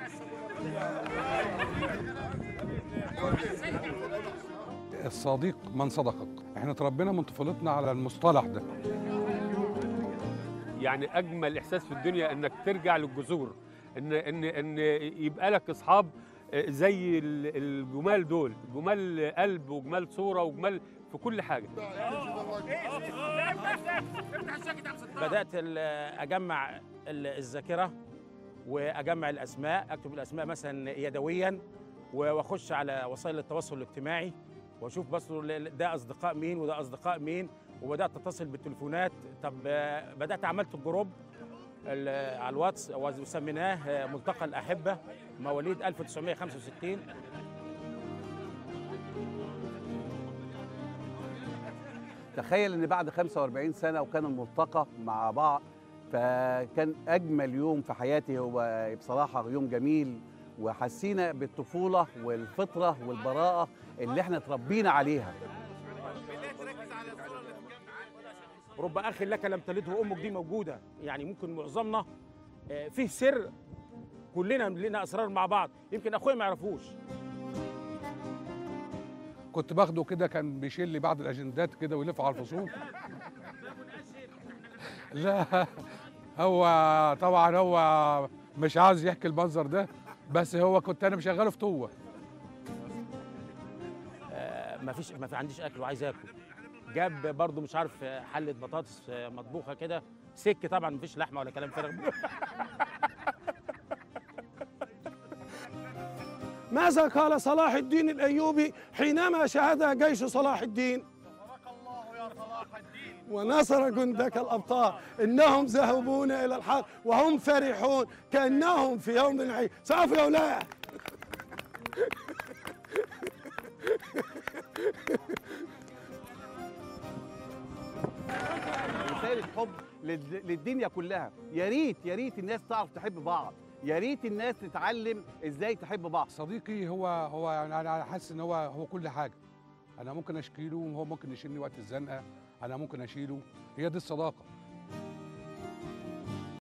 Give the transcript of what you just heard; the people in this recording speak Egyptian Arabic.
الصديق من صدقك احنا اتربينا من طفولتنا على المصطلح ده يعني اجمل احساس في الدنيا انك ترجع للجذور ان ان ان يبقى لك اصحاب زي ال- الجمال دول جمال قلب وجمال صوره وجمال في كل حاجه بدات ال- اجمع ال- الذاكره واجمع الاسماء اكتب الاسماء مثلا يدويا و- واخش على وسائل التواصل الاجتماعي واشوف بس ال- ده اصدقاء مين وده اصدقاء مين وبدات اتصل بالتليفونات طب آه، بدات عملت الجروب ال- على الواتس وسميناه آه، ملتقى الاحبه مواليد 1965 تخيل ان بعد 45 سنه وكان الملتقى مع بعض فكان اجمل يوم في حياتي هو بصراحه يوم جميل وحسينا بالطفوله والفطره والبراءه اللي احنا اتربينا عليها رب اخ لك لم تلده امك دي موجوده يعني ممكن معظمنا آه، فيه سر كلنا لنا اسرار مع بعض يمكن اخويا ما يعرفوش كنت باخده كده كان بيشيل لي بعض الاجندات كده ويلف على الفصول لا هو طبعا هو مش عاوز يحكي المنظر ده بس هو كنت انا مشغله في توه آه، ما فيش ما في عنديش اكل وعايز اكل جاب برضه مش عارف آه، حله بطاطس آه، مطبوخه كده سك طبعا ما فيش لحمه ولا كلام فارغ ماذا قال صلاح الدين الأيوبي حينما شاهد جيش صلاح الدين ونصر جندك الأبطال إنهم ذهبون إلى الحق وهم فرحون كأنهم في يوم العيد سقف يا أولاد رساله حب لل- للدنيا كلها يا ريت يا ريت الناس تعرف تحب بعض يا ريت الناس تتعلم ازاي تحب بعض صديقي هو هو يعني انا حاسس ان هو هو كل حاجه انا ممكن اشكي له وهو ممكن يشيلني وقت الزنقه انا ممكن اشيله هي دي الصداقه